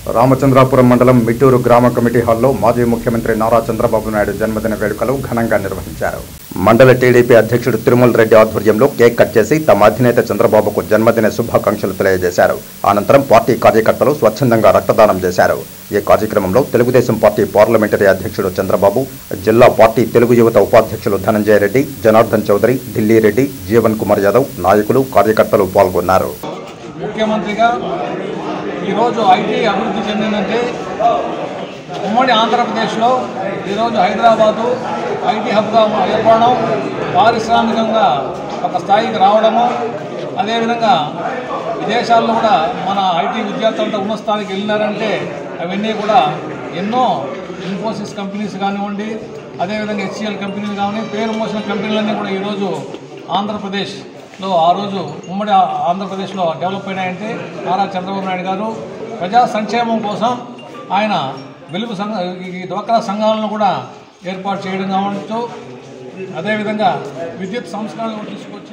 రామచంద్రాపురం మండలం మిట్టూరు గ్రామ కమిటీ హాల్లో మాజీ ముఖ్యమంత్రి నారా చంద్రబాబు నాయుడు జన్మదిన వేడుకలు ఘనంగా నిర్వహించారు మండల టీడీపీ అధ్యక్షుడు తిరుమల రెడ్డి ఆధ్వర్యంలో కేక్ కట్ చేసి తమ అధినేత చంద్రబాబుకు జన్మదిన శుభాకాంక్షలు తెలియజేశారు అనంతరం పార్టీ కార్యకర్తలు స్వచ్ఛందంగా రక్తదానం చేశారు ఈ కార్యక్రమంలో తెలుగుదేశం పార్టీ పార్లమెంటరీ అధ్యక్షుడు చంద్రబాబు జిల్లా పార్టీ తెలుగు యువత ఉపాధ్యక్షులు ధనంజయ రెడ్డి జనార్దన్ చౌదరి ఢిల్లీ రెడ్డి జీవన్ కుమార్ యాదవ్ నాయకులు కార్యకర్తలు పాల్గొన్నారు ముఖ్యమంత్రిగా ఈరోజు ఐటీ అభివృద్ధి చెందిందంటే ఉమ్మడి ఆంధ్రప్రదేశ్లో ఈరోజు హైదరాబాదు ఐటీ హబ్గా ఏర్పడడం పారిశ్రామికంగా ఒక స్థాయికి రావడము అదేవిధంగా విదేశాల్లో కూడా మన ఐటీ విద్యార్థులంతా ఉన్న స్థాయికి వెళ్ళినారంటే అవన్నీ కూడా ఎన్నో ఇన్ఫోసిస్ కంపెనీస్ కానివ్వండి అదేవిధంగా హెచ్సిఎల్ కంపెనీలు కానీ పేరు మోసిన కంపెనీలన్నీ కూడా ఈరోజు ఆంధ్రప్రదేశ్లో ఆ రోజు ఉమ్మడి ఆ- ఆంధ్రప్రదేశ్లో డెవలప్ అయినాయంటే నారా చంద్రబాబు నాయుడు గారు ప్రజా సంక్షేమం కోసం ఆయన వెలుగు సంఘ ఈ డ్వాక్రా సంఘాలను కూడా ఏర్పాటు చేయడం కావచ్చు అదేవిధంగా విద్యుత్ సంస్కరణలు తీసుకొచ్చి